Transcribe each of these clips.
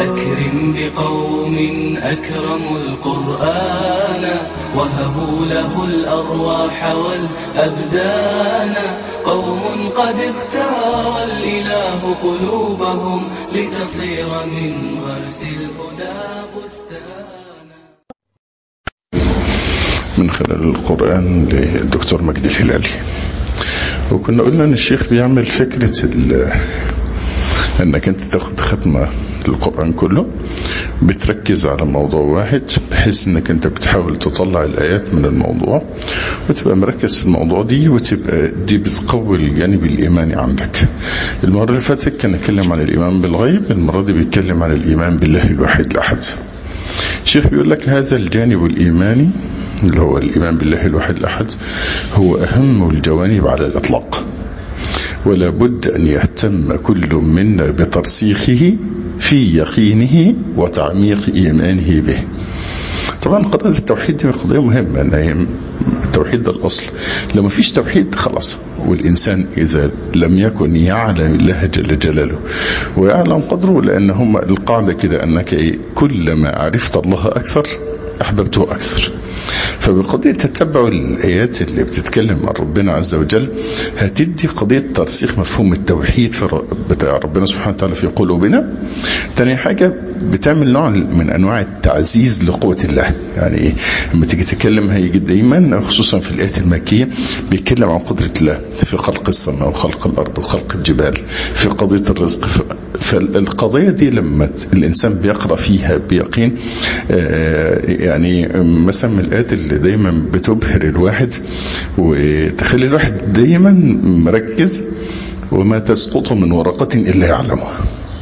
أكرم بقوم أكرموا القرآن وهبوا له الأرواح والأبدان قوم قد اختار الإله قلوبهم لتصير من غرس الهدى بستانا من خلال القرآن للدكتور مجدي الهلالي وكنا قلنا ان الشيخ بيعمل فكرة ال- انك انت تاخد ختمة للقرآن كله بتركز على موضوع واحد بحيث انك انت بتحاول تطلع الايات من الموضوع وتبقى مركز في الموضوع دي وتبقى دي بتقوي الجانب الايماني عندك المرة اللي فاتت كان اتكلم عن الايمان بالغيب المرة دي بيتكلم عن الايمان بالله الواحد الاحد الشيخ بيقول لك هذا الجانب الإيماني اللي هو الإيمان بالله الواحد الأحد هو أهم الجوانب على الإطلاق ولا بد أن يهتم كل منا بترسيخه في يقينه وتعميق إيمانه به طبعا قضية التوحيد دي قضية مهمة أن هي التوحيد ده الأصل لو ما فيش توحيد خلاص والإنسان إذا لم يكن يعلم الله جل جلاله ويعلم قدره لأن هم القاعدة كده أنك إيه كلما عرفت الله أكثر أحببته أكثر فبقضية تتبع الآيات اللي بتتكلم عن ربنا عز وجل هتدي قضية ترسيخ مفهوم التوحيد في ر- بتاع ربنا سبحانه وتعالى في قلوبنا تاني حاجة بتعمل نوع من أنواع التعزيز لقوة الله يعني إيه لما تيجي تتكلم هيجي دايما خصوصا في الآيات المكية بيتكلم عن قدرة الله في خلق السماء وخلق الأرض وخلق الجبال في قضية الرزق ف- فالقضية دي لما ت- الإنسان بيقرأ فيها بيقين آه، يعني مثلا من الآيات اللي دايما بتبهر الواحد وتخلي الواحد دايما مركز وما تسقط من ورقة إلا يعلمها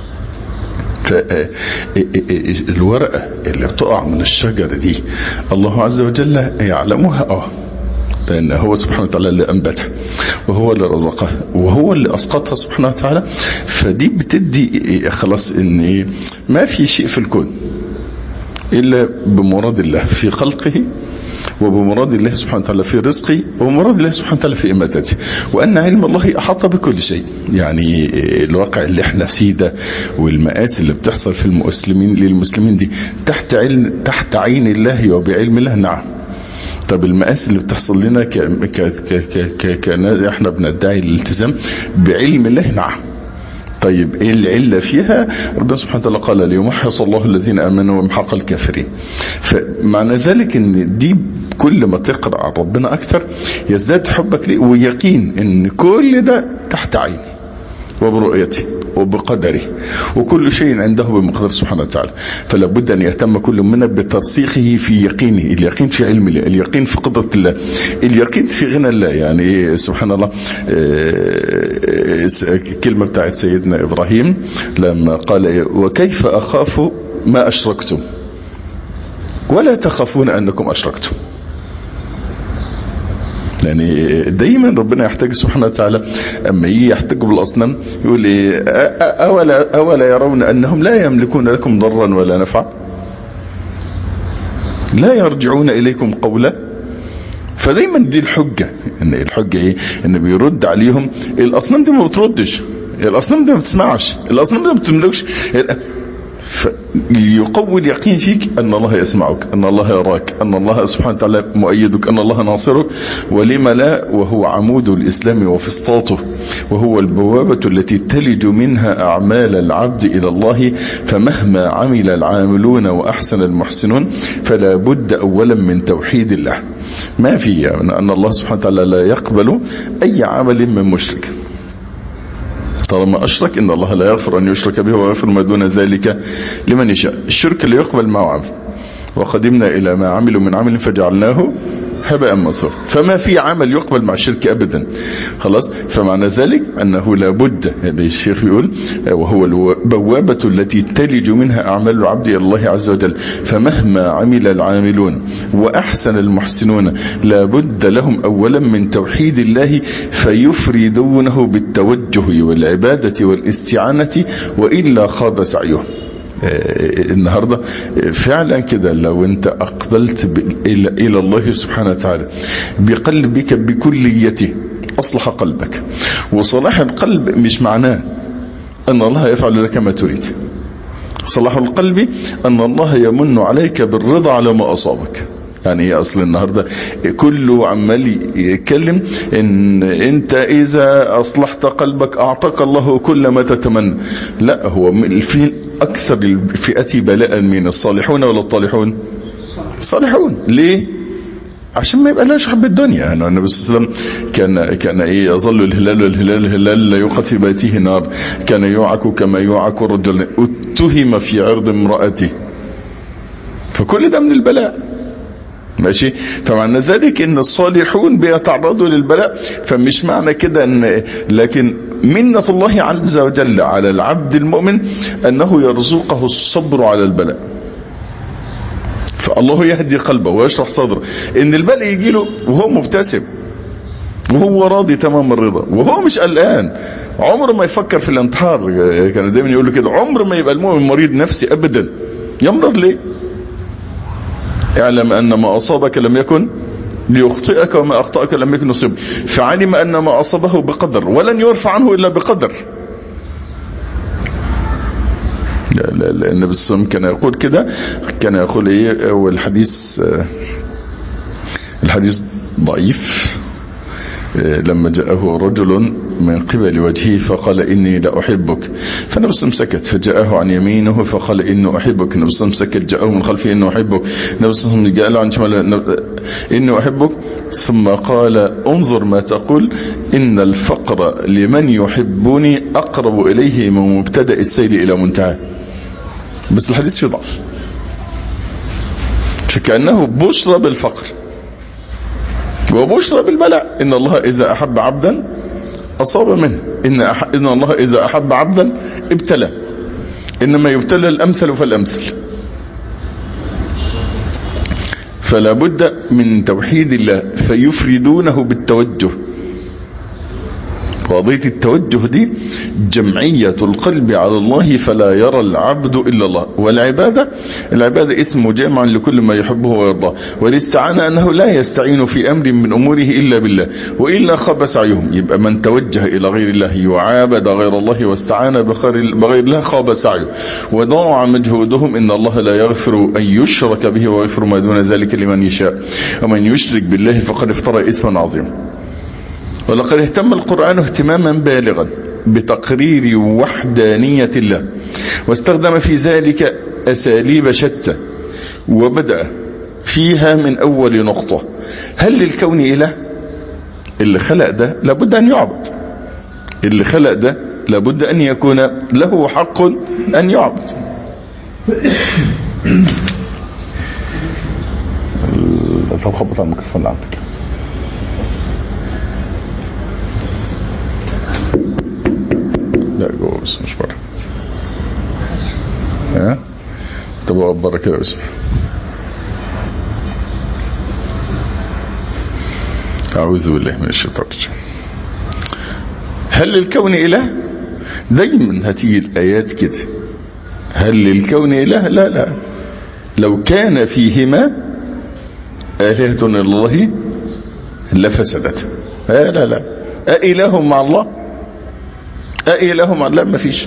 فالورقة اللي بتقع من الشجرة دي الله عز وجل يعلمها اه لأن هو سبحانه وتعالى اللي أنبتها وهو اللي رزقها وهو اللي أسقطها سبحانه وتعالى فدي بتدي خلاص إن ما في شيء في الكون إلا بمراد الله في خلقه وبمراد الله سبحانه وتعالى في رزقه وبمراد الله سبحانه وتعالى في إماتته وأن علم الله أحاط بكل شيء يعني الواقع اللي احنا فيه ده والمآسي اللي بتحصل في المسلمين للمسلمين دي تحت علم تحت عين الله وبعلم الله نعم طب المآسي اللي بتحصل لنا ك ك ك ك ك كناس احنا بندعي الالتزام بعلم الله نعم طيب ايه العلة فيها ربنا سبحانه وتعالى قال ليمحص الله الذين امنوا ويمحق الكافرين فمعنى ذلك ان دي كل ما تقرأ عن ربنا اكثر يزداد حبك ليه ويقين ان كل ده تحت عيني وبرؤيته وبقدره وكل شيء عنده بمقدار سبحانه وتعالى فلا بد أن يهتم كل منا بترسيخه في يقينه اليقين في علم الله اليقين في قدرة الله اليقين في غنى الله يعني سبحان الله كلمة بتاعت سيدنا إبراهيم لما قال وكيف أخاف ما أشركتم ولا تخافون أنكم أشركتم يعني دايما ربنا يحتاج سبحانه وتعالى اما يجي يحتاج بالاصنام يقول ايه اولا اولا يرون انهم لا يملكون لكم ضرا ولا نفعا لا يرجعون اليكم قولا فدايما دي الحجة ان الحجة ايه ان بيرد عليهم الاصنام دي ما بتردش الاصنام دي ما بتسمعش الاصنام دي ما بتملكش يقوي اليقين فيك أن الله يسمعك أن الله يراك أن الله سبحانه وتعالى مؤيدك أن الله ناصرك ولم لا وهو عمود الإسلام وفسطاطه وهو البوابة التي تلج منها أعمال العبد إلى الله فمهما عمل العاملون وأحسن المحسنون فلا بد أولا من توحيد الله ما في أن الله سبحانه وتعالى لا يقبل أي عمل من مشرك طالما أشرك إن الله لا يغفر أن يشرك به ويغفر ما دون ذلك لمن يشاء الشرك اللي يقبل معه عمل وقدمنا إلى ما عملوا من عمل فجعلناه هباء منصور فما في عمل يقبل مع الشرك أبدا خلاص فمعنى ذلك أنه لابد هذا الشيخ يقول وهو البوابة التي تلج منها أعمال العبد إلى الله عز وجل فمهما عمل العاملون وأحسن المحسنون لابد لهم أولا من توحيد الله فيفردونه بالتوجه والعبادة والاستعانة وإلا خاب سعيهم النهاردة فعلا كده لو انت اقبلت الى الله سبحانه وتعالى بقلبك بكليته اصلح قلبك وصلاح القلب مش معناه ان الله يفعل لك ما تريد صلاح القلب أن الله يمن عليك بالرضا على ما أصابك يعني ايه اصل النهاردة كله عمال يتكلم ان انت اذا اصلحت قلبك اعطاك الله كل ما تتمنى لا هو في اكثر الفئة بلاء من الصالحون ولا الطالحون الصالحون ليه عشان ما يبقى لهاش حب الدنيا يعني النبي صلى الله عليه وسلم كان كان ايه يظل الهلال الهلال الهلال لا يوقد في بيته نار كان يوعك كما يوعك الرجل اتهم في عرض امرأته فكل ده من البلاء ماشي فمعنى ذلك ان الصالحون بيتعرضوا للبلاء فمش معنى كده ان لكن منة الله عز وجل على العبد المؤمن انه يرزقه الصبر على البلاء فالله يهدي قلبه ويشرح صدره ان البلاء يجي له وهو مبتسم وهو راضي تمام الرضا وهو مش قلقان عمره ما يفكر في الانتحار كانوا دايما يقولوا كده عمر ما يبقى المؤمن مريض نفسي ابدا يمرض ليه اعلم ان ما اصابك لم يكن ليخطئك وما اخطأك لم يكن يصيب فعلم ان ما اصابه بقدر ولن يرفع عنه الا بقدر لا لا لا النبي صلى الله عليه وسلم كان يقول كده كان يقول ايه والحديث الحديث ضعيف لما جاءه رجل من قبل وجهه فقال إني لا أحبك فالنبي صلى الله عليه وسلم سكت فجاءه عن يمينه فقال إني أحبك النبي صلى الله عليه وسلم سكت جاءه من خلفه إني أحبك النبي صلى الله عليه وسلم جاء له عن شماله إني أحبك ثم قال انظر ما تقول إن الفقر لمن يحبني أقرب إليه من مبتدأ السيل إلى منتهى بس الحديث فيه ضعف فكأنه بشرى بالفقر وبشرى بالبلاء إن الله إذا أحب عبدا أصاب منه إن, أح... إن الله إذا أحب عبدا ابتلى إنما يبتلى الأمثل فالأمثل فلا بد من توحيد الله فيفردونه بالتوجه قضية التوجه دي جمعية القلب على الله فلا يرى العبد إلا الله والعبادة العبادة اسم جامع لكل ما يحبه ويرضاه والاستعانة أنه لا يستعين في أمر من أموره إلا بالله وإلا خاب سعيهم يبقى من توجه إلى غير الله وعابد غير الله واستعان بغير الله خاب سعيه وضاع مجهودهم إن الله لا يغفر أن يشرك به ويغفر ما دون ذلك لمن يشاء ومن يشرك بالله فقد افترى إثما عظيما ولقد اهتم القرآن اهتماما بالغا بتقرير وحدانية الله واستخدم في ذلك أساليب شتى وبدأ فيها من أول نقطة هل للكون إله اللي خلق ده لابد أن يعبد اللي خلق ده لابد أن يكون له حق أن يعبد طب خبط على الميكروفون عندك لا جوه بس مش بره ها طب اقعد بره كده بس اعوذ بالله من الشيطان الرجيم هل للكون اله دايما هتيجي الايات كده هل للكون اله لا لا لو كان فيهما آلهة إلا الله لفسدت لا لا لا أإله مع الله أإله مع الله ما فيش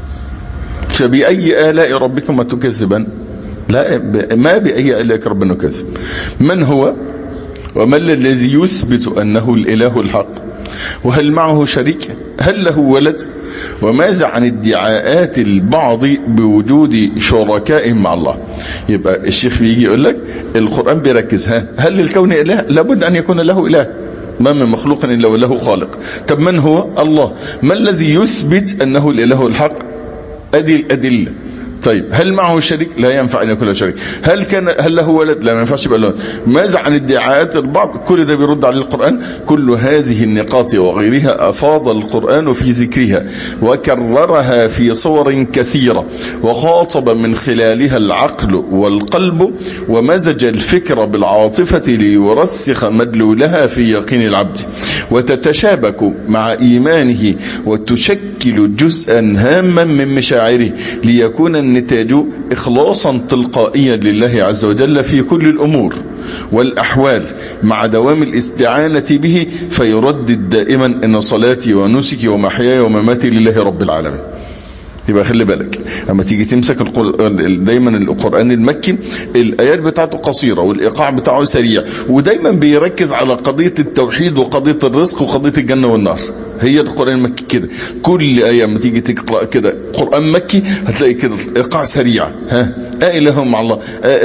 فبأي آلاء ربكما تكذبان لا ما بأي آلاء ربنا نكذب من هو وما الذي يثبت أنه الإله الحق وهل معه شريك هل له ولد وماذا عن ادعاءات البعض بوجود شركاء مع الله يبقى الشيخ بيجي يقول لك القرآن بيركز ها هل للكون إله لابد أن يكون له إله ما من مخلوق إلا وله خالق طب من هو الله ما الذي يثبت أنه الإله الحق أدي الأدلة طيب هل معه شريك لا ينفع ان يكون له شريك هل كان هل له ولد لا ما ينفعش يبقى له ماذا عن ادعاءات البعض كل ده بيرد عليه القرآن كل هذه النقاط وغيرها افاض القرآن في ذكرها وكررها في صور كثيرة وخاطب من خلالها العقل والقلب ومزج الفكر بالعاطفة ليرسخ مدلولها في يقين العبد وتتشابك مع ايمانه وتشكل جزءا هاما من مشاعره ليكون النتاج إخلاصا تلقائيا لله عز وجل في كل الأمور والأحوال مع دوام الاستعانة به فيردد دائما إن صلاتي ونسكي ومحياي ومماتي لله رب العالمين يبقى خلي بالك اما تيجي تمسك القرآن دايما القرآن المكي الايات بتاعته قصيرة والايقاع بتاعه سريع ودايما بيركز على قضية التوحيد وقضية الرزق وقضية الجنة والنار هي القرآن المكي كده كل آية ما تيجي تقرأ كده قرآن مكي هتلاقي كده ايقاع سريع ها آه مع الله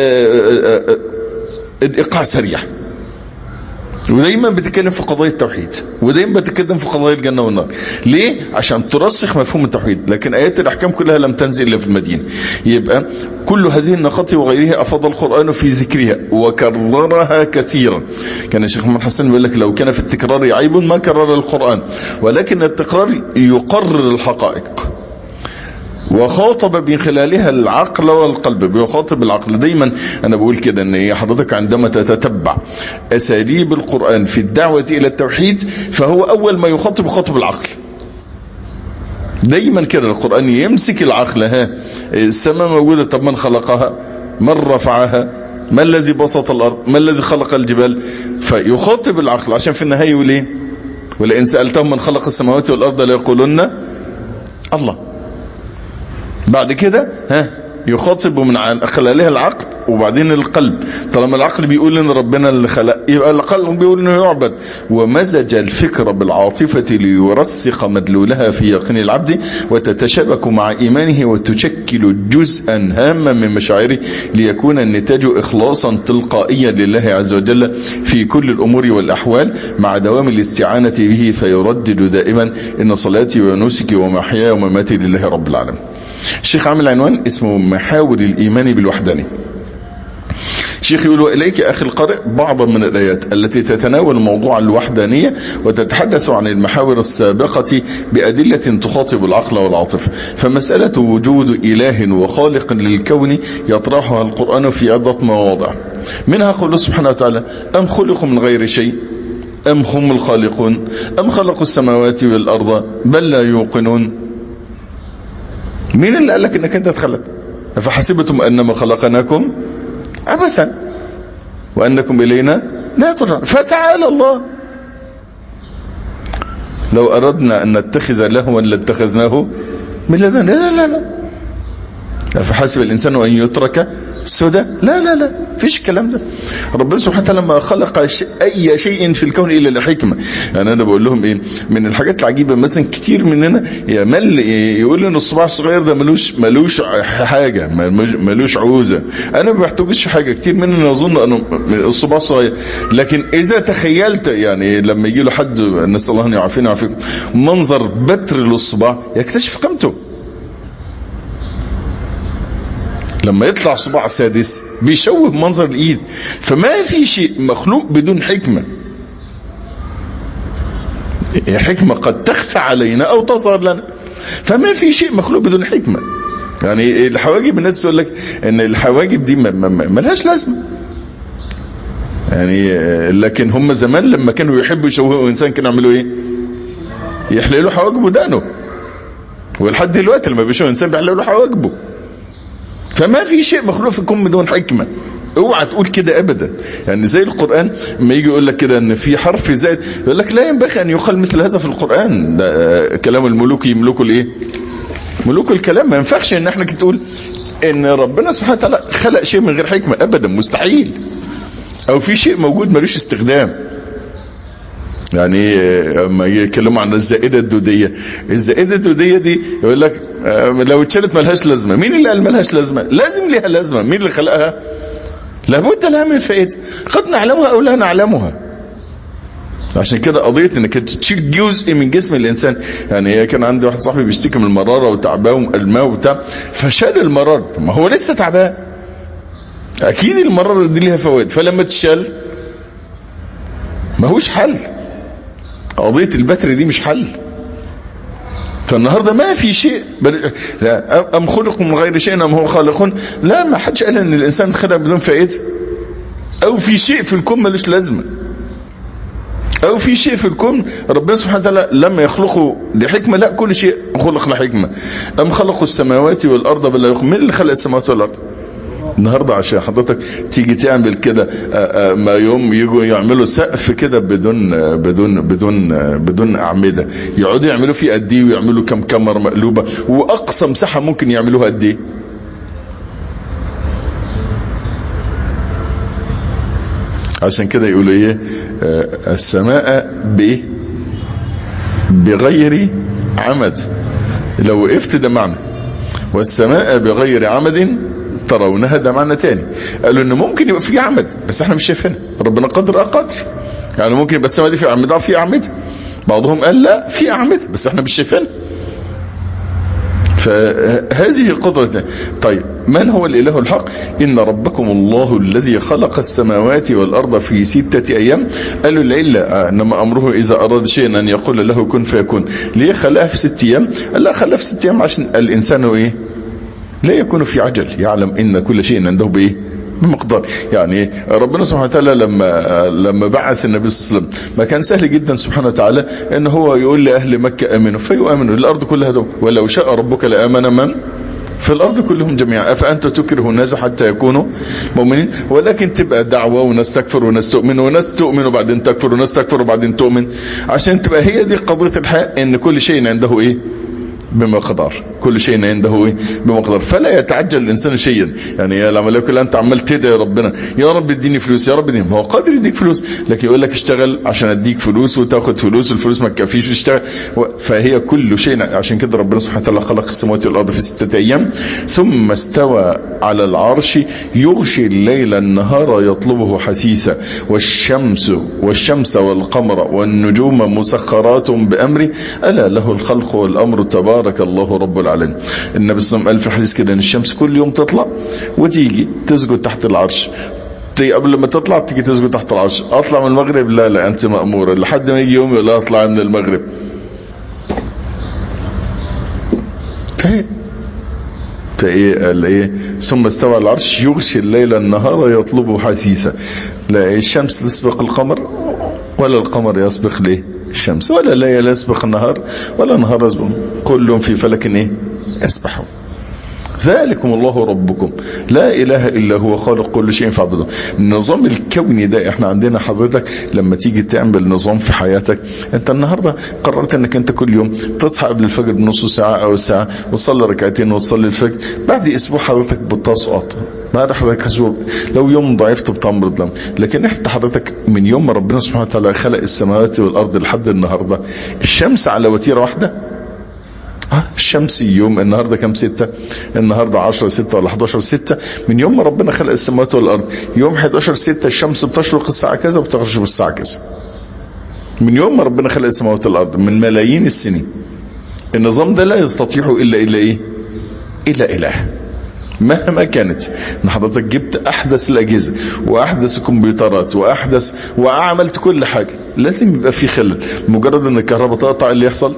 الايقاع سريع ودايما بتتكلم في قضايا التوحيد ودايما بتتكلم في قضايا الجنة والنار ليه عشان ترسخ مفهوم التوحيد لكن ايات الاحكام كلها لم تنزل الا في المدينة يبقى كل هذه النقاط وغيرها افاض القرآن في ذكرها وكررها كثيرا كان الشيخ محمد حسن بيقول لك لو كان في التكرار عيب ما كرر القرآن ولكن التكرار يقرر الحقائق وخاطب من خلالها العقل والقلب بيخاطب العقل دايما انا بقول كده ان حضرتك عندما تتتبع اساليب القرآن في الدعوة الى التوحيد فهو اول ما يخاطب يخاطب العقل دايما كده القرآن يمسك العقل ها السماء موجودة طب من خلقها من رفعها ما الذي بسط الارض ما الذي خلق الجبال فيخاطب العقل عشان في النهاية يقول ايه ولئن سألتهم من خلق السماوات والارض ليقولن الله بعد كده ها يخاطب من خلالها العقل وبعدين القلب طالما العقل بيقول ان ربنا اللي خلق يبقى القلب بيقول انه يعبد ومزج الفكر بالعاطفة ليرسخ مدلولها في يقين العبد وتتشابك مع ايمانه وتشكل جزءا هاما من مشاعره ليكون النتاج اخلاصا تلقائيا لله عز وجل في كل الامور والاحوال مع دوام الاستعانة به فيردد دائما ان صلاتي ونسكي ومحياي ومماتي لله رب العالمين الشيخ عامل عنوان اسمه محاور الايمان بالوحدانية شيخ يقول إليك أخي القارئ بعضا من الآيات التي تتناول موضوع الوحدانية وتتحدث عن المحاور السابقة بأدلة تخاطب العقل والعاطفة فمسألة وجود إله وخالق للكون يطرحها القرآن في عدة مواضع منها قوله سبحانه وتعالى أم خلقوا من غير شيء أم هم الخالقون أم خلقوا السماوات والأرض بل لا يوقنون مين اللي قال لك انك انت اتخلق فحسبتم انما خلقناكم عبثا وانكم الينا لا ترجعون فتعالى الله لو اردنا ان نتخذ لهوا لاتخذناه من لدن لا لا لا فحسب الانسان ان يترك سدى لا لا لا فيش الكلام ده ربنا سبحانه وتعالى ما خلق اي شيء في الكون الا لحكمه يعني انا بقول لهم ايه من الحاجات العجيبه مثلا كتير مننا يمل يقول ان الصباع الصغير ده ملوش ملوش حاجه ملوش عوزه انا ما بحتاجش حاجه كتير مننا يظن انه الصباع صغير لكن اذا تخيلت يعني لما يجي له حد نسال الله ان يعافينا ويعافيكم منظر بتر للصباع يكتشف قيمته لما يطلع صباع سادس بيشوه منظر الايد فما في شيء مخلوق بدون حكمة حكمة قد تخفى علينا او تظهر لنا فما في شيء مخلوق بدون حكمة يعني الحواجب الناس تقول لك ان الحواجب دي ملهاش لازمة يعني لكن هم زمان لما كانوا يحبوا يشوهوا انسان كانوا يعملوا ايه يحللوا حواجبه دقنه ولحد دلوقتي لما بيشوفوا انسان بيحللوا حواجبه فما في شيء مخلوق في الكون بدون حكمة اوعى تقول كده ابدا يعني زي القرآن ما يجي يقول لك كده ان في حرف زائد يقول لك لا ينبغي ان يقال مثل هذا في القرآن ده كلام الملوك يملكوا الايه ملوك الكلام ما ينفعش ان احنا تقول ان ربنا سبحانه وتعالى خلق شيء من غير حكمة ابدا مستحيل او في شيء موجود ملوش استخدام يعني اما يتكلموا عن الزائده الدوديه الزائده الدوديه دي يقول لك لو اتشالت ملهاش لازمه مين اللي قال ملهاش لازمه لازم ليها لازمه مين اللي خلقها لابد لها من فائده قد نعلمها او لا نعلمها عشان كده قضيه انك تشيل جزء من جسم الانسان يعني كان عندي واحد صاحبي بيشتكي من المراره وتعباه ومقلماه وبتاع فشال المرار ما هو لسه تعبان اكيد المراره دي ليها فوائد فلما تشال ماهوش حل قضية البتر دي مش حل فالنهاردة ما في شيء لا أم خلقوا من غير شيء أم هو خالقون لا ما حدش قال أن الإنسان خلق بدون فائدة أو في شيء في الكون ملوش لازمة أو في شيء في الكون ربنا سبحانه وتعالى لما يخلقه لحكمة لا كل شيء خلق لحكمة أم خلقوا السماوات والأرض بلا يخلق من اللي خلق السماوات والأرض النهاردة عشان حضرتك تيجي تعمل كده ما يوم يجوا يعملوا سقف كده بدون بدون بدون بدون اعمدة يقعدوا يعملوا فيه قد ايه ويعملوا كم كاميرا مقلوبة واقصى مساحة ممكن يعملوها قد ايه عشان كده يقولوا ايه السماء بايه بغير عمد لو وقفت ده معنى والسماء بغير عمد ترونها ده معنى تاني قالوا ان ممكن يبقى في عمد بس احنا مش شايفينها ربنا قدر اقدر يعني ممكن يبقى السماء دي في اعمده في اعمده بعضهم قال لا في اعمده بس احنا مش شايفينها فهذه قدرة طيب من هو الاله الحق ان ربكم الله الذي خلق السماوات والارض في ستة ايام قالوا العلة انما امره اذا اراد شيئا ان يقول له كن فيكون ليه خلاها في ست ايام قال لا خلاها في ست ايام عشان الانسان ايه لا يكون في عجل يعلم ان كل شيء عنده بايه بمقدار يعني ربنا سبحانه وتعالى لما لما بعث النبي صلى الله عليه وسلم ما كان سهل جدا سبحانه وتعالى ان هو يقول لاهل مكة امنوا فيؤمنوا الارض كلها دول ولو شاء ربك لامن من في الارض كلهم جميعا افانت تكره الناس حتى يكونوا مؤمنين ولكن تبقى دعوة وناس تكفر وناس تؤمن وناس تؤمن وبعدين تكفر وناس تكفر وبعدين تؤمن عشان تبقى هي دي قضية الحياة ان كل شيء عنده ايه بمقدار كل شيء عنده ايه بمقدار فلا يتعجل الانسان شيئا يعني لما لو انت عمال تدعي ربنا يا رب اديني فلوس يا رب اديني هو قادر يديك فلوس لكن يقول لك اشتغل عشان اديك فلوس وتاخد فلوس الفلوس ما تكفيش وتشتغل فهي كل شيء عشان كده ربنا سبحانه وتعالى خلق السماوات والارض في ستة ايام ثم استوى على العرش يغشي الليل النهار يطلبه حثيثا والشمس والشمس والقمر والنجوم مسخرات بامره الا له الخلق والامر تبارك تبارك الله رب العالمين النبي صلى الله عليه وسلم قال في الحديث كده ان الشمس كل يوم تطلع وتيجي تسجد تحت العرش قبل ما تطلع تيجي تسجد تحت العرش اطلع من المغرب لا لا انت مأمورة لحد ما يجي يوم يقول لها اطلع من المغرب فايه فايه قال ايه ثم استوى العرش يغشي الليل النهار يطلبه حثيثا لا الشمس تسبق القمر ولا القمر يسبق ليه الشمس ولا ليل يسبق النهار ولا نهار يسبق كل في فلك ايه يسبحون ذلكم الله ربكم لا اله الا هو خالق كل شيء فاعبدوه النظام الكوني ده احنا عندنا حضرتك لما تيجي تعمل نظام في حياتك انت النهاردة قررت انك انت كل يوم تصحى قبل الفجر بنص ساعة او ساعة وتصلي ركعتين وتصلي الفجر بعد اسبوع حضرتك بتسقط بعد حضرتك اسبوع لو يوم ضعفت بتمرض لم لكن انت حضرتك من يوم ما ربنا سبحانه وتعالى خلق السماوات والارض لحد النهاردة الشمس على وتيرة واحدة الشمس يوم النهاردة كم ستة النهاردة عشر ستة ولا 11 ستة من يوم ما ربنا خلق السماوات والارض يوم 11 ستة الشمس بتشرق الساعة كذا وبتغرب الساعة كذا من يوم ما ربنا خلق السماوات والارض من ملايين السنين النظام ده لا يستطيع الا الا ايه الا اله مهما كانت ان حضرتك جبت احدث الاجهزه واحدث الكمبيوترات واحدث وعملت كل حاجه لازم يبقى في خلل مجرد ان الكهرباء تقطع اللي يحصل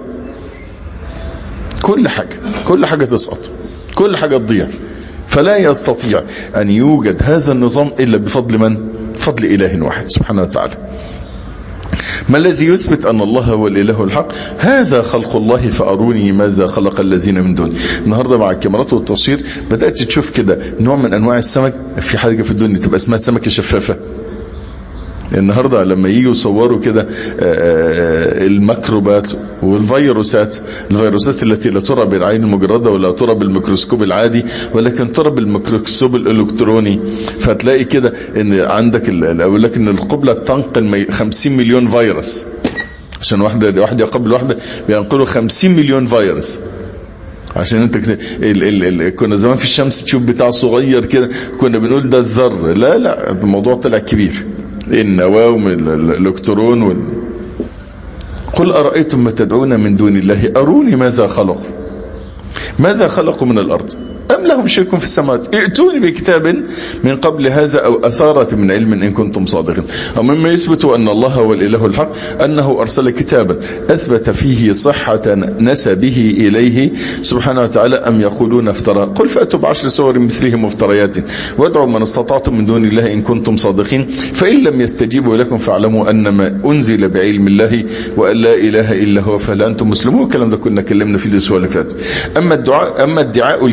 كل حاجة كل حاجة تسقط كل حاجة تضيع فلا يستطيع ان يوجد هذا النظام الا بفضل من فضل اله واحد سبحانه وتعالى ما الذي يثبت ان الله هو الاله الحق هذا خلق الله فاروني ماذا خلق الذين من دون النهاردة مع الكاميرات والتصوير بدأت تشوف كده نوع من انواع السمك في حاجة في الدنيا تبقى اسمها سمكة شفافة النهاردة لما يجوا يصوروا كده الميكروبات والفيروسات الفيروسات التي لا ترى بالعين المجردة ولا ترى بالميكروسكوب العادي ولكن ترى بالميكروسكوب الالكتروني فتلاقي كده ان عندك اقول لك ان القبلة تنقل 50 مليون فيروس عشان واحدة واحدة يقبل واحدة بينقلوا 50 مليون فيروس عشان انت كده ال ال ال كنا زمان في الشمس تشوف بتاع صغير كده كنا بنقول ده الذر لا لا الموضوع طلع كبير النواة والالكترون وال... قل أرأيتم ما تدعون من دون الله أروني ماذا خلقوا ماذا خلقوا من الأرض أم لهم شرك في السماوات ائتوني بكتاب من قبل هذا أو أثارة من علم إن كنتم صادقين أو مما يثبت أن الله هو الإله الحق أنه أرسل كتابا أثبت فيه صحة نسبه إليه سبحانه وتعالى أم يقولون افترى قل فأتوا بعشر سور مثله مفتريات وادعوا من استطعتم من دون الله إن كنتم صادقين فإن لم يستجيبوا لكم فاعلموا أن ما أنزل بعلم الله وأن لا إله إلا هو فهل أنتم مسلمون الكلام ده كنا كلمنا فيه الأسبوع اللي فات أما الدعاء أما ادعاء الكافرين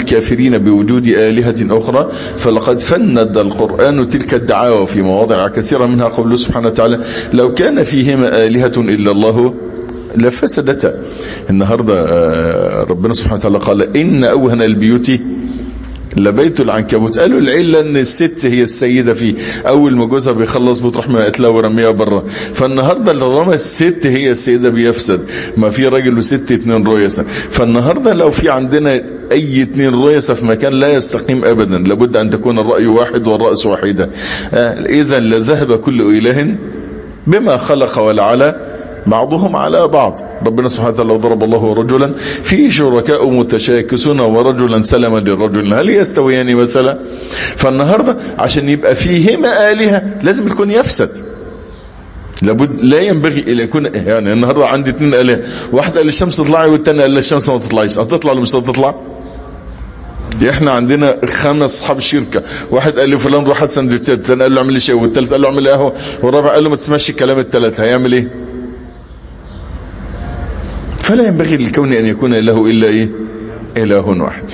الكافرين بوجود آلهة أخرى فلقد فند القرآن تلك الدعاوى في مواضع كثيرة منها قوله سبحانه وتعالى لو كان فيهما آلهة إلا الله لفسدتا النهاردة ربنا سبحانه وتعالى قال إن أوهن البيوت لبيت العنكبوت قالوا العلة ان الست هي السيدة فيه اول ما جوزها بيخلص بتروح مقتلها ورميها بره فالنهاردة اللي رمى الست هي السيدة بيفسد ما في راجل وست اتنين رؤيسة فالنهاردة لو في عندنا اي اتنين رؤيسة في مكان لا يستقيم ابدا لابد ان تكون الرأي واحد والرأس واحدة آه اذا لذهب كل اله بما خلق ولعلى بعضهم على بعض ربنا سبحانه وتعالى ضرب الله رجلا في شركاء متشاكسون ورجلا سلما للرجل هل يستويان مثلا فالنهاردة عشان يبقى فيهما آلهة لازم يكون يفسد لابد لا ينبغي ان يكون يعني النهارده عندي اثنين الهه واحده قال الشمس تطلعي والثانيه قال الشمس ما تطلعيش هتطلع ولا مش هتطلع احنا عندنا خمس اصحاب شركه واحد قال لي فلان روح هات سندوتشات الثاني قال له اعمل لي شاي والثالث قال له اعمل لي قهوه والرابع قال له ما تسمعش كلام الثلاث هيعمل ايه فلا ينبغي للكون ان يكون له الا ايه اله واحد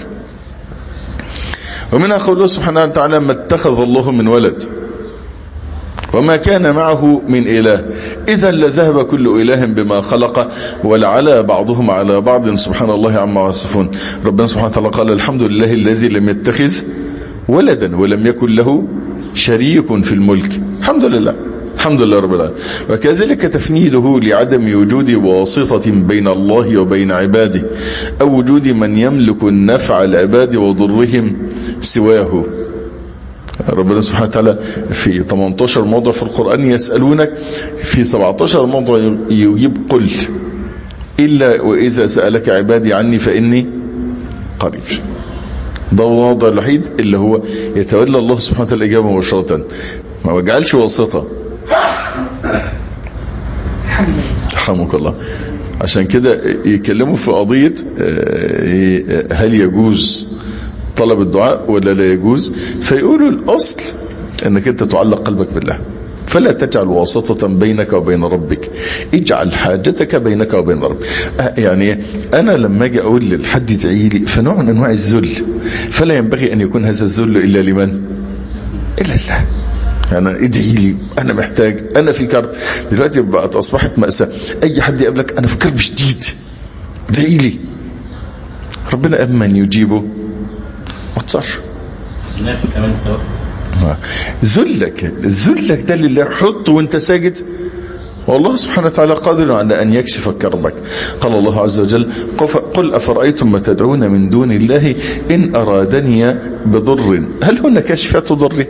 ومنها قوله سبحانه وتعالى ما اتخذ الله من ولد وما كان معه من إله إذا لذهب كل إله بما خلق ولعلى بعضهم على بعض سبحان الله عما يصفون ربنا سبحانه وتعالى قال الحمد لله الذي لم يتخذ ولدا ولم يكن له شريك في الملك الحمد لله الحمد لله رب العالمين وكذلك تفنيده لعدم وجود واسطة بين الله وبين عباده أو وجود من يملك النفع العباد وضرهم سواه ربنا سبحانه وتعالى في 18 موضع في القرآن يسألونك في 17 موضع يجيب قل إلا وإذا سألك عبادي عني فإني قريب ده الموضع الوحيد اللي هو يتولى الله سبحانه وتعالى الإجابة مباشرة ما وجعلش واسطة رحمك الله عشان كده يتكلموا في قضية هل يجوز طلب الدعاء ولا لا يجوز فيقولوا الأصل انك انت تعلق قلبك بالله فلا تجعل واسطة بينك وبين ربك اجعل حاجتك بينك وبين ربك يعني انا لما اجي اقول للحد يدعي لي فنوع من انواع الذل فلا ينبغي ان يكون هذا الذل الا لمن الا الله يعني ادعي لي انا محتاج انا في كرب دلوقتي بقت اصبحت مأساة اي حد يقابلك انا في كرب شديد ادعي لي ربنا اما ان يجيبه وتصر ذلك ذلك ده لله حط وانت ساجد والله سبحانه وتعالى قادر على أن يكشف كربك قال الله عز وجل قل أفرأيتم ما تدعون من دون الله إن أرادني بضر هل هن كاشفات ضره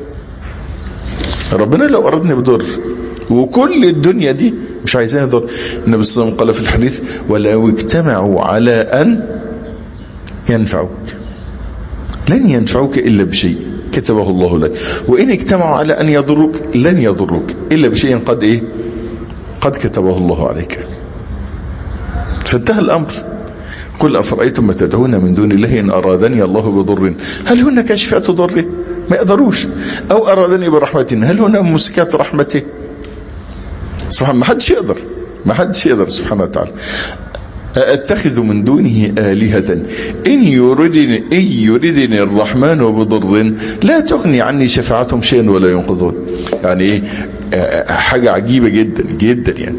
ربنا لو أردني بضر وكل الدنيا دي مش عايزين يضر النبي صلى الله عليه وسلم قال في الحديث ولو اجتمعوا على أن ينفعوك لن ينفعوك إلا بشيء كتبه الله لك وإن اجتمعوا على أن يضروك لن يضروك إلا بشيء قد إيه قد كتبه الله عليك فانتهى الأمر قل أفرأيتم ما تدعون من دون الله إن أرادني الله بضر هل هن كاشفات ضره ما يقدروش أو أرادني برحمة هل هن مسكات رحمته سبحان ما حدش يقدر ما حدش يقدر سبحانه وتعالى أتخذ من دونه آلهة إن يردني, إن يردني الرحمن بضر لا تغني عني شفاعتهم شيئا ولا ينقذون يعني إيه حاجة عجيبة جدا جدا يعني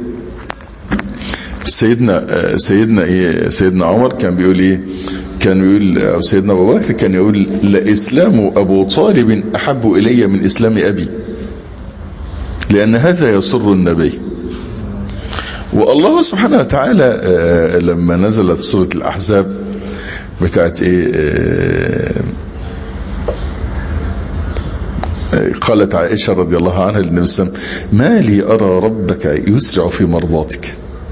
سيدنا سيدنا ايه سيدنا عمر كان بيقول ايه كان بيقول او سيدنا ابو بكر كان يقول لاسلام ابو طالب احب الي من اسلام ابي لان هذا يسر النبي والله سبحانه وتعالى لما نزلت سورة الأحزاب بتاعت ايه قالت عائشة رضي الله عنها للنبي صلى الله عليه وسلم ما لي أرى ربك يسرع في مرضاتك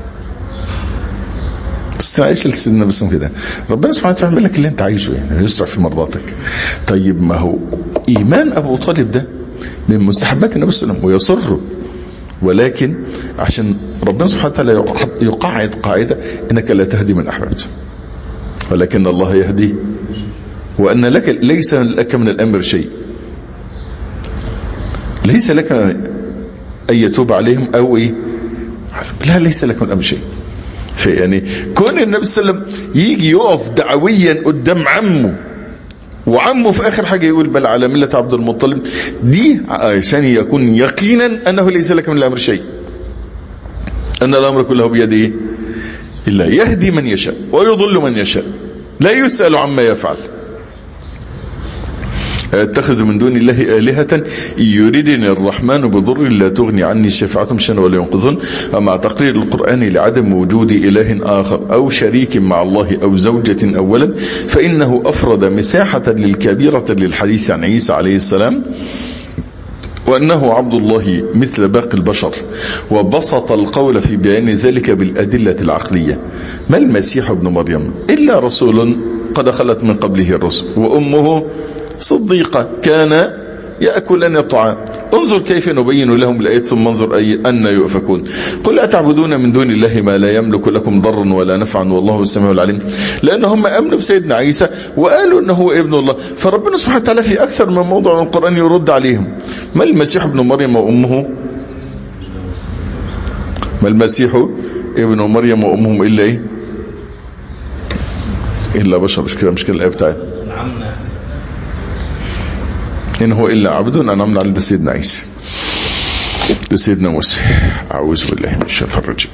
عائشة لسيدنا النبي صلى الله عليه وسلم كده ربنا سبحانه وتعالى يعمل لك اللي انت عايزه يعني يسرع في مرضاتك طيب ما هو إيمان أبو طالب ده من مستحبات النبي صلى الله عليه وسلم ويصره ولكن عشان ربنا سبحانه وتعالى يقعد قاعدة انك لا تهدي من احببت ولكن الله يهدي وان لك ليس لك من الامر شيء ليس لك ان يتوب عليهم او ايه لا ليس لك من الامر شيء يعني كون النبي صلى الله عليه وسلم يجي يقف دعويا قدام عمه وعمه في اخر حاجة يقول بل على ملة عبد المطلب دي عشان يكون يقينا انه ليس لك من الامر شيء ان الامر كله بيده الا يهدي من يشاء ويضل من يشاء لا يسأل عما يفعل اتخذ من دون الله آلهة يريدني الرحمن بضر لا تغني عني شفاعتهم شيئا ولا ينقذون ومع تقرير القرآن لعدم وجود إله آخر أو شريك مع الله أو زوجة أولا فإنه أفرد مساحة للكبيرة للحديث عن عيسى عليه السلام وأنه عبد الله مثل باقي البشر وبسط القول في بيان ذلك بالأدلة العقلية ما المسيح ابن مريم إلا رسول قد خلت من قبله الرسل وأمه صديقة كان يأكلان الطعام انظر كيف نبين لهم الآيات ثم انظر أي أن يؤفكون قل أتعبدون من دون الله ما لا يملك لكم ضرا ولا نفعا والله السميع العليم لأن هم أمنوا بسيدنا عيسى وقالوا أنه هو ابن الله فربنا سبحانه وتعالى في أكثر من موضع من القرآن يرد عليهم ما المسيح ابن مريم وأمه ما المسيح ابن مريم وأمهم إلا إيه إلا بشر مش كده مش كده الآية بتاعتنا نعمنا إن هو إلا عبد أنعمنا على سيدنا عيسى سيدنا موسى أعوذ بالله من الشيطان الرجيم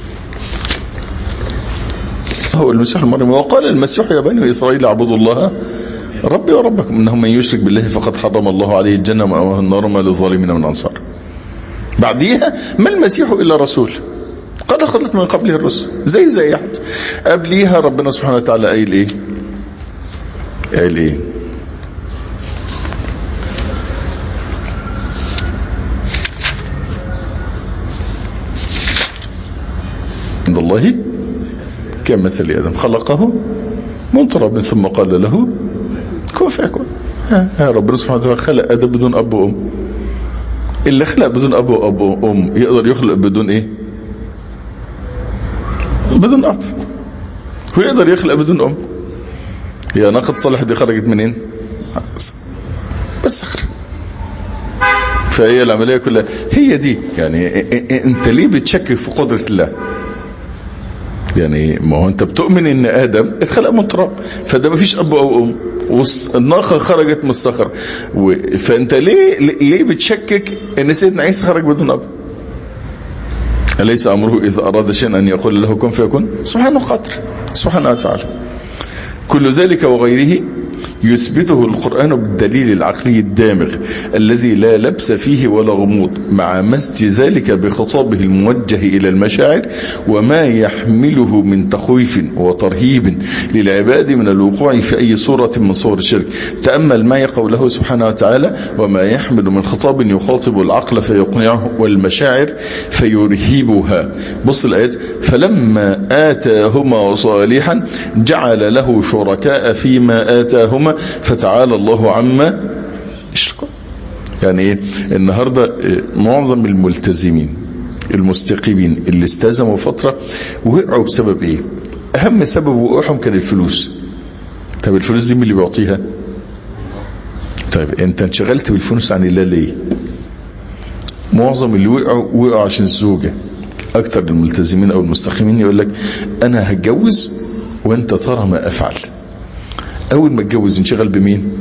هو المسيح المريم وقال المسيح يا بني إسرائيل اعبدوا الله ربي وربكم إنه من يشرك بالله فقد حرم الله عليه الجنة ومأواه النار ما للظالمين من أنصار بعديها ما المسيح إلا رسول قد خلت من قبله الرسل زي زي أحد قبليها ربنا سبحانه وتعالى قايل إيه قايل إيه عند الله كمثل آدم خلقه من تراب ثم قال له كن فيكون ها ها ربنا سبحانه وتعالى خلق آدم بدون أب وأم اللي خلق بدون أب وأب وأم يقدر يخلق بدون إيه بدون أب هو يقدر يخلق بدون أم هي ناقة صالح دي خرجت منين بس خرج فهي العملية كلها هي دي يعني انت ليه بتشكك في قدرة الله يعني ما هو انت بتؤمن ان ادم اتخلق من تراب فده ما فيش اب او ام والناقه خرجت من الصخر و... فانت ليه ليه بتشكك ان سيدنا عيسى خرج بدون اب اليس امره اذا اراد شيئا ان يقول له كن فيكون سبحانه قدر سبحانه وتعالى كل ذلك وغيره يثبته القرآن بالدليل العقلي الدامغ الذي لا لبس فيه ولا غموض مع مسج ذلك بخطابه الموجه إلى المشاعر وما يحمله من تخويف وترهيب للعباد من الوقوع في أي صورة من صور الشرك تأمل معي قوله سبحانه وتعالى وما يحمل من خطاب يخاطب العقل فيقنعه والمشاعر فيرهبها بص الآيات فلما آتاهما صالحا جعل له شركاء فيما آتاهما فتعالى الله عما يشركون يعني ايه النهاردة معظم الملتزمين المستقيمين اللي استلزموا فترة وقعوا بسبب ايه اهم سبب وقوعهم كان الفلوس طب الفلوس دي مين اللي بيعطيها طيب انت انشغلت بالفلوس عن الله ليه معظم اللي وقعوا وقعوا عشان الزوجة اكتر الملتزمين او المستقيمين يقول لك انا هتجوز وانت ترى ما افعل اول ما اتجوز انشغل بمين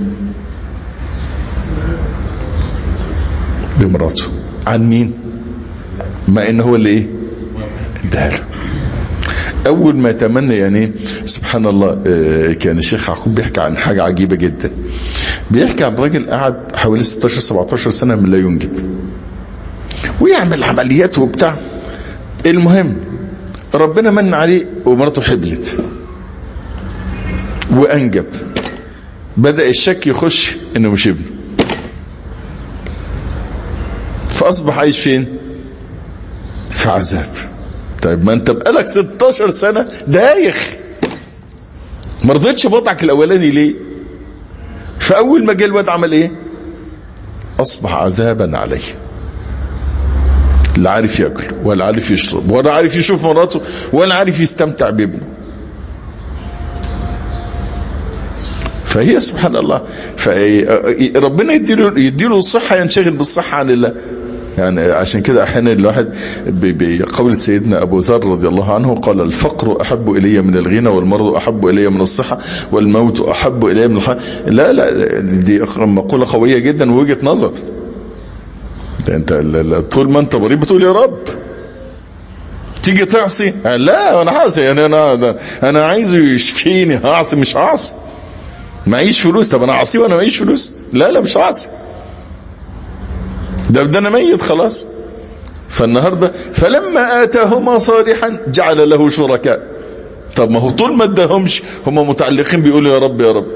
بمراته عن مين ما ان هو اللي ايه اداها له اول ما تمنى يعني سبحان الله آه، كان الشيخ يعقوب بيحكي عن حاجة عجيبة جدا بيحكي عن راجل قعد حوالي 16 17 سنة من لا ينجب ويعمل عمليات وبتاع المهم ربنا من عليه ومراته حبلت وانجب بدأ الشك يخش انه مش ابنه فاصبح عايش فين في عذاب طيب ما انت بقالك 16 سنة دايخ ما رضيتش بوضعك الاولاني ليه فاول ما جه الواد عمل ايه اصبح عذابا عليه لا عارف ياكل ولا عارف يشرب ولا عارف يشوف مراته ولا عارف يستمتع بابنه فهي سبحان الله فربنا يديله يديله الصحة ينشغل بالصحة عن الله يعني عشان كده احيانا الواحد بقول سيدنا ابو ذر رضي الله عنه قال الفقر احب الي من الغنى والمرض احب الي من الصحة والموت احب الي من الحياة لا لا دي مقولة قوية جدا ووجهة نظر انت طول ما انت مريض بتقول يا رب تيجي تعصي لا انا هعصي يعني انا انا عايزه يشفيني هعصي مش هعصي معيش فلوس طب انا هعصي وانا معيش فلوس لا لا مش هعصي ده ده انا ميت خلاص فالنهارده فلما اتاهما صالحا جعل له شركاء طب ما هو طول ما اداهمش هم متعلقين بيقولوا يا رب يا رب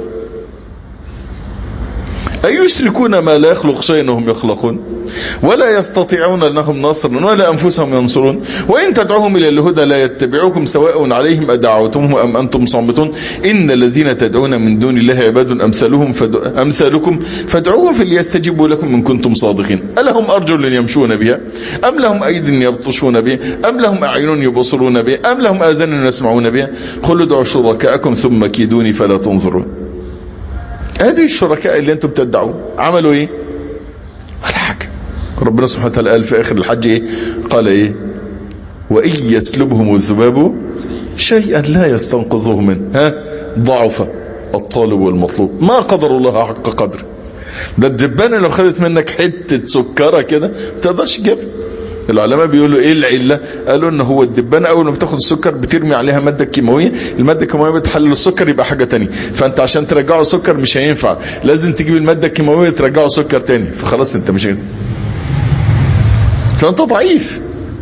أيشركون ما لا يخلق شيئا وهم يخلقون ولا يستطيعون لهم نصرا ولا أنفسهم ينصرون وإن تدعوهم إلى الهدى لا يتبعوكم سواء عليهم أدعوتم أم أنتم صامتون إن الذين تدعون من دون الله عباد أمثالهم فد... أمثالكم فادعوهم فليستجيبوا لكم إن كنتم صادقين ألهم أرجل يمشون بها أم لهم أيد يبطشون بها أم لهم أعين يبصرون بها أم لهم آذان يسمعون بها قل ادعوا شركاءكم ثم كيدوني فلا تنظرون هذه الشركاء اللي انتم بتدعوا عملوا ايه ولا حاجة ربنا سبحانه وتعالى قال في اخر الحج ايه قال ايه وان يسلبهم الذباب شيئا لا يستنقذه منه ها ضعف الطالب والمطلوب ما قدر الله حق قدره ده الدبانة لو خدت منك حتة سكرة كده ما تقدرش تجيبها العلماء بيقولوا ايه العلة قالوا ان هو الدبانة اول ما بتاخد السكر بترمي عليها مادة كيماوية المادة الكيماوية بتحلل السكر يبقى حاجة تانية فانت عشان ترجعه سكر مش هينفع لازم تجيب المادة الكيماوية ترجعه سكر تاني فخلاص انت مش هينفع فانت ضعيف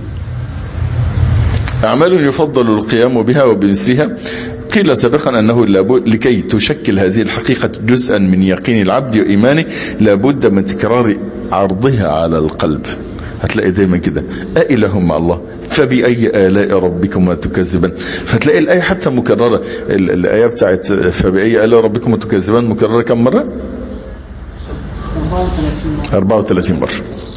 اعمال يفضل القيام بها وبمثلها قيل سابقا أنه لابد لكي تشكل هذه الحقيقة جزءا من يقين العبد وإيمانه لابد من تكرار عرضها على القلب هتلاقي دايما كده أإله مع الله فبأي آلاء ربكما تكذبان فتلاقي الآية حتى مكررة الآية بتاعت فبأي آلاء ربكما تكذبان مكررة كم مرة 34 مرة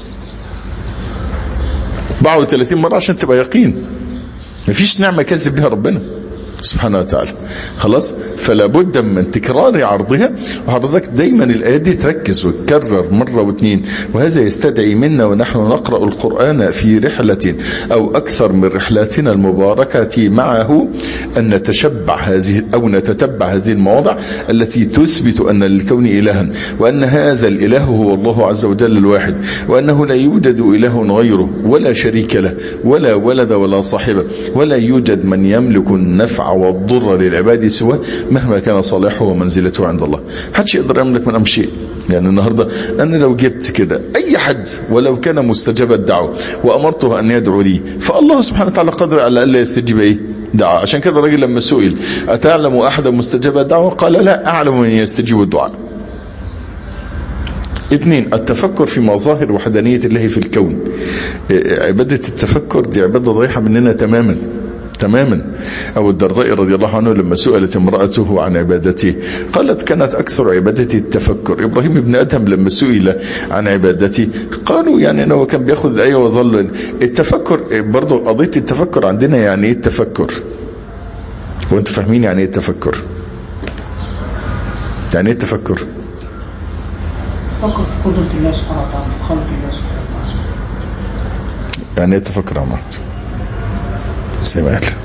34 مرة عشان تبقى يقين مفيش نعمة كذب بها ربنا سبحانه وتعالى خلاص فلا بد من تكرار عرضها وحضرتك دايما الايات دي تركز وتكرر مره واثنين وهذا يستدعي منا ونحن نقرا القران في رحله او اكثر من رحلاتنا المباركه معه ان نتشبع هذه او نتتبع هذه المواضع التي تثبت ان للكون الها وان هذا الاله هو الله عز وجل الواحد وانه لا يوجد اله غيره ولا شريك له ولا ولد ولا صاحبه ولا يوجد من يملك النفع والضر للعباد سواه مهما كان صالحه ومنزلته عند الله حدش يقدر يملك من أم شيء يعني النهاردة أنا لو جبت كده أي حد ولو كان مستجاب الدعوة وأمرته أن يدعو لي فالله سبحانه وتعالى قادر على ألا يستجيب إيه دعاء عشان كده الراجل لما سئل أتعلم أحد مستجاب الدعوة قال لا أعلم من يستجيب الدعاء اثنين التفكر في مظاهر وحدانية الله في الكون عبادة التفكر دي عبادة ضيحة مننا تماما تماما أبو الدرداء رضي الله عنه لما سئلت امرأته عن عبادته قالت كانت أكثر عبادتي التفكر إبراهيم ابن أدهم لما سئل عن عبادتي قالوا يعني أنه كان بياخذ الآية وظل التفكر برضو قضية التفكر عندنا يعني ايه التفكر وانتوا فاهمين يعني ايه التفكر يعني ايه التفكر فكر في قدرة الله سبحانه وتعالى خلق الله سبحانه وتعالى يعني ايه التفكر يا عمر سمعت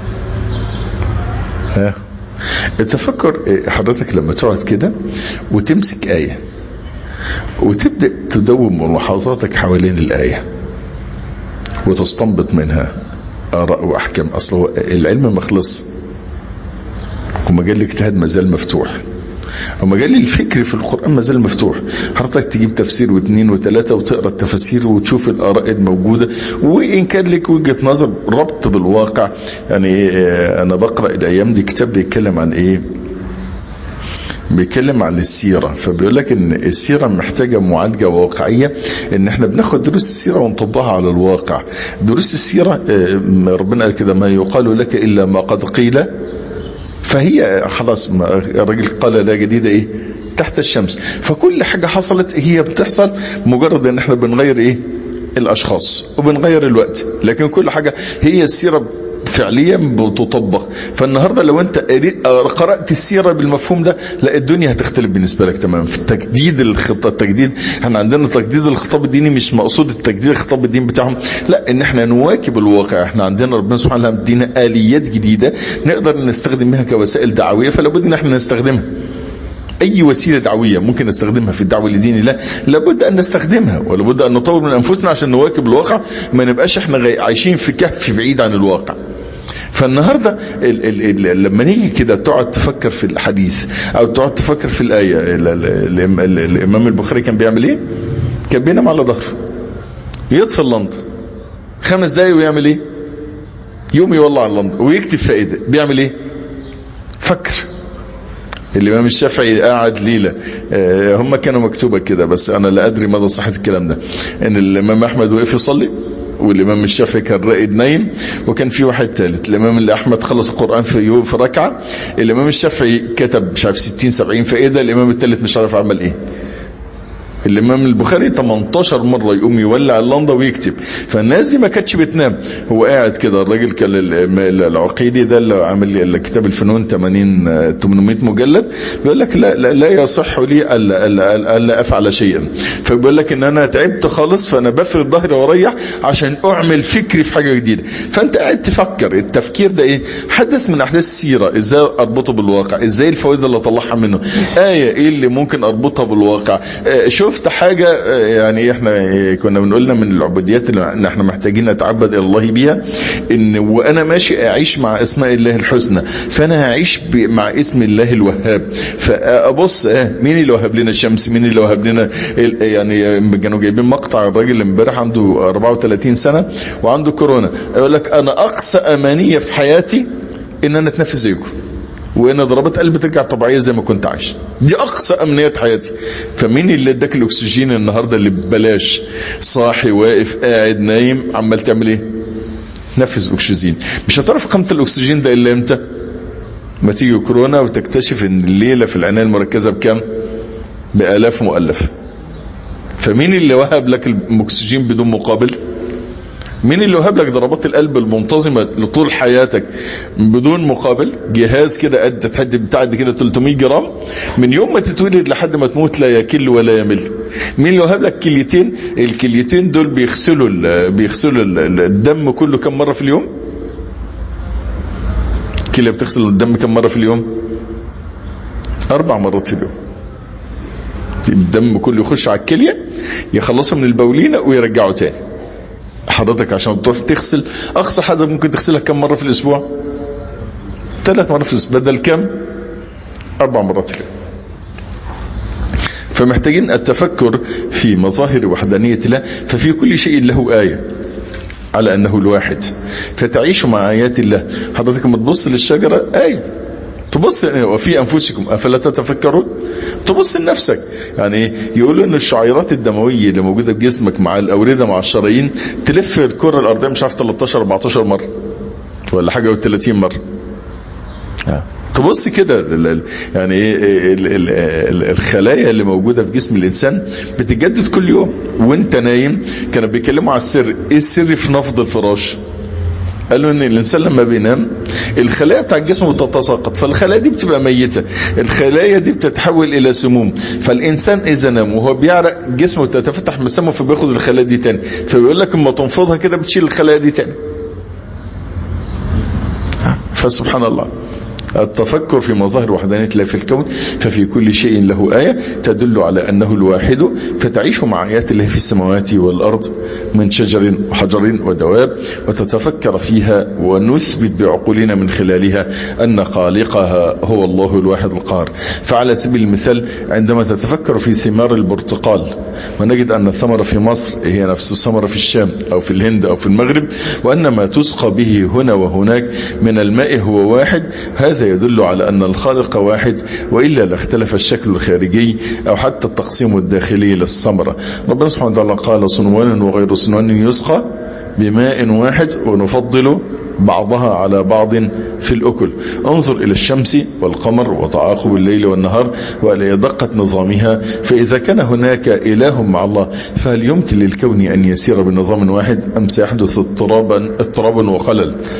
ها التفكر حضرتك لما تقعد كده وتمسك آية وتبدأ تدوم ملاحظاتك حوالين الآية وتستنبط منها آراء وأحكام أصله العلم مخلص ومجال الاجتهاد مازال مفتوح ومجال الفكر في القرآن ما زال مفتوح حضرتك تجيب تفسير واثنين وثلاثة وتقرأ التفاسير وتشوف الآراء الموجودة وإن كان لك وجهة نظر ربط بالواقع يعني أنا بقرأ الأيام دي كتاب بيتكلم عن إيه بيتكلم عن السيرة فبيقول لك ان السيرة محتاجة معالجة واقعية ان احنا بناخد دروس السيرة ونطبقها على الواقع دروس السيرة ربنا قال كده ما يقال لك الا ما قد قيل فهي خلاص الراجل قال لا جديد ايه تحت الشمس فكل حاجة حصلت هي بتحصل مجرد ان احنا بنغير ايه الاشخاص وبنغير الوقت لكن كل حاجة هي السيرة فعليا بتطبق فالنهاردة لو انت قريت- قرأت السيرة بالمفهوم ده لا الدنيا هتختلف بالنسبة لك تماما في التجديد الخطاب التجديد احنا عندنا تجديد الخطاب الديني مش مقصود التجديد الخطاب الديني بتاعهم لا ان احنا نواكب الواقع احنا عندنا ربنا سبحانه وتعالى مدينا آليات جديدة نقدر نستخدم بها كوسائل دعوية فلا بد ان احنا نستخدمها اي وسيله دعويه ممكن نستخدمها في الدعوه لدين الله لابد ان نستخدمها ولابد ان نطور من انفسنا عشان نواكب الواقع ما نبقاش احنا غي- عايشين في كهف بعيد عن الواقع فالنهاردة ال ال ال لما نيجي كده تقعد تفكر في الحديث او تقعد تفكر في الآية ال ال ال ال الامام البخاري كان بيعمل ايه كان بينام على ظهره يطفي اللمض خمس دقايق ويعمل ايه يوم يولع اللمض ويكتب فائدة بيعمل ايه فكر الامام الشافعي قاعد ليلة آه، هم كانوا مكتوبة كده بس انا لا ادري مدى صحة الكلام ده ان الامام احمد وقف يصلي والامام الشافعي كان راقد نايم وكان في واحد ثالث الامام اللي احمد خلص القرآن في يوم في ركعة الامام الشافعي كتب مش عارف 60 70 فائدة الامام الثالث مش عارف عمل ايه الامام البخاري 18 مرة يقوم يولع اللنضة ويكتب فالناس دي ما كانتش بتنام هو قاعد كده الراجل كان ال- ال- العقيدي ده اللي عامل كتاب الفنون 80 آه، 800 مجلد بيقول لك لا لا, لا يصح لي الا الا الا افعل شيئا فبيقول لك ان انا تعبت خالص فانا بفرد ظهري واريح عشان اعمل فكري في حاجه جديده فانت قاعد تفكر التفكير ده ايه حدث من احداث السيره ازاي اربطه بالواقع ازاي الفوائد اللي اطلعها منه ايه ايه اللي ممكن اربطها بالواقع آه، شفت حاجه آه، يعني احنا آه، كنا بنقولنا من العبوديات اللي ان احنا محتاجين نتعبد الى الله بيها ان وانا ماشي اعيش مع اسماء الله الحسنى فانا هعيش ب- مع اسم الله الوهاب فابص اه مين اللي وهب لنا الشمس مين اللي وهب لنا ال- يعني كانوا جايبين مقطع الراجل اللي امبارح عنده 34 سنه وعنده كورونا يقول لك انا اقصى امانيه في حياتي ان انا اتنفس زيكم وان ضربات قلبي ترجع طبيعيه زي ما كنت عايش دي اقصى امنيات حياتي فمين اللي اداك الاكسجين النهارده اللي ببلاش صاحي واقف قاعد نايم عمال تعمل ايه نفذ اكسجين مش هتعرف قيمه الاكسجين ده الا امتى ما تيجي كورونا وتكتشف ان الليله في العنايه المركزه بكام بالاف مؤلفه فمين اللي وهب لك الاكسجين بدون مقابل مين اللي وهب لك ضربات القلب المنتظمة لطول حياتك بدون مقابل جهاز كده قد تحد بتاع قد كده 300 جرام من يوم ما تتولد لحد ما تموت لا يكل ولا يمل مين اللي وهب لك كليتين الكليتين دول بيغسلوا ال بيغسلوا ال الدم كله كم مرة في اليوم كلية بتغسل الدم كم مرة في اليوم اربع مرات في اليوم الدم كله يخش على الكلية يخلصه من البولينة ويرجعه تاني حضرتك عشان تروح تغسل اقصى حاجه ممكن تغسلها كم مره في الاسبوع ثلاث مرات في الاسبوع بدل كم اربع مرات في اليوم فمحتاجين التفكر في مظاهر وحدانية الله ففي كل شيء له آية على أنه الواحد فتعيش مع آيات الله حضرتك لما تبص للشجرة آية تبص وفي أنفسكم أفلا تتفكرون تبص لنفسك يعني يقولوا أن الشعيرات الدموية اللي موجودة في جسمك مع الأوردة مع الشرايين تلف الكرة الأرضية مش عارف 13 14 مرة ولا حاجة و30 مرة تبص كده ال- ال- يعني ايه ال- ال- ال- الخلايا اللي موجودة في جسم الإنسان بتتجدد كل يوم وانت نايم كانوا بيتكلموا على السر ايه السر في نفض الفراش قالوا ان الانسان لما بينام الخلايا بتاع الجسم بتتساقط فالخلايا دي بتبقى ميتة الخلايا دي بتتحول الى سموم فالانسان اذا نام وهو بيعرق جسمه تتفتح مسامه فبياخد الخلايا دي تاني فبيقول لك اما تنفضها كده بتشيل الخلايا دي تاني فسبحان الله التفكر في مظاهر وحدانية الله في الكون ففي كل شيء له آية تدل على أنه الواحد فتعيش مع آيات الله في السماوات والأرض من شجر وحجر ودواب وتتفكر فيها ونثبت بعقولنا من خلالها أن خالقها هو الله الواحد القهار فعلى سبيل المثال عندما تتفكر في ثمار البرتقال ونجد أن الثمرة في مصر هي نفس الثمرة في الشام أو في الهند أو في المغرب وأن ما تسقى به هنا وهناك من الماء هو واحد هذا يدل على أن الخالق واحد وإلا لاختلف الشكل الخارجي أو حتى التقسيم الداخلي للثمرة ربنا سبحانه وتعالى قال صنوان وغير صنوان يسقى بماء واحد ونفضل بعضها على بعض في الأكل انظر إلى الشمس والقمر وتعاقب الليل والنهار وإلى دقة نظامها فإذا كان هناك إله مع الله فهل يمكن للكون أن يسير بنظام واحد أم سيحدث اضطرابا اضطرابا وخلل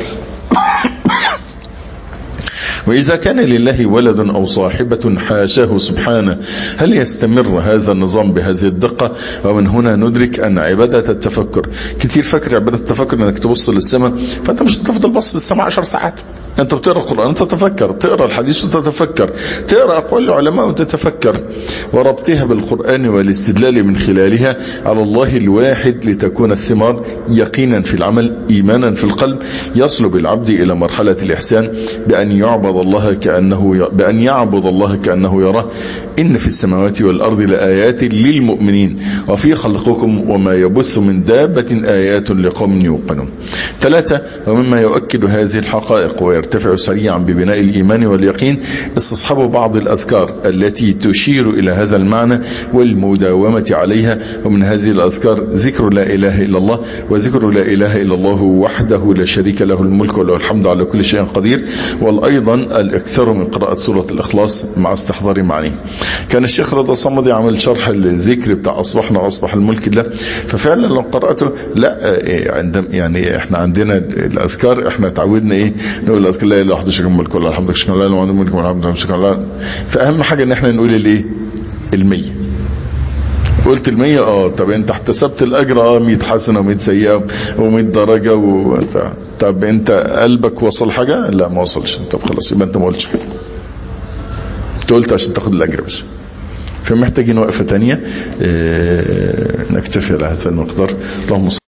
وإذا كان لله ولد أو صاحبة حاشاه سبحانه هل يستمر هذا النظام بهذه الدقة ومن هنا ندرك أن عبادة التفكر كتير فاكر عبادة التفكر أنك تبص للسماء فأنت مش هتفضل بص للسماء عشر ساعات انت بتقرا القران تتفكر تقرا الحديث وتتفكر تقرا اقوال العلماء وتتفكر وربطها بالقران والاستدلال من خلالها على الله الواحد لتكون الثمار يقينا في العمل ايمانا في القلب يصل بالعبد الى مرحله الاحسان بان يعبد الله كانه ي... بان يعبد الله كانه يراه ان في السماوات والارض لايات للمؤمنين وفي خلقكم وما يبث من دابه ايات لقوم يوقنون ثلاثه ومما يؤكد هذه الحقائق ويرتفع سريعا ببناء الإيمان واليقين استصحاب بعض الأذكار التي تشير إلى هذا المعنى والمداومة عليها ومن هذه الأذكار ذكر لا إله إلا الله وذكر لا إله إلا الله وحده لا شريك له الملك وله الحمد على كل شيء قدير والأيضا الإكثار من قراءة سورة الإخلاص مع استحضار معانيه كان الشيخ رضا صمدي عمل شرح الذكر بتاع أصبحنا وأصبح الملك ده ففعلا لو قرأته لا عندما يعني احنا عندنا الأذكار احنا تعودنا ايه نقول الاذكار لا اله الا الله شكرا الملك والله الحمد شكرا لله وعنده الملك والحمد شكرا لله فاهم حاجه ان احنا نقول الايه ال100 قلت ال100 اه طب انت احتسبت الاجر اه 100 حسنه و100 سيئه و100 درجه و... طب انت قلبك وصل حاجه لا ما وصلش طب خلاص يبقى انت ما قلتش حاجه انت قلت عشان تاخد الاجر بس فمحتاجين وقفه ثانيه اه نكتفي على هذا المقدار اللهم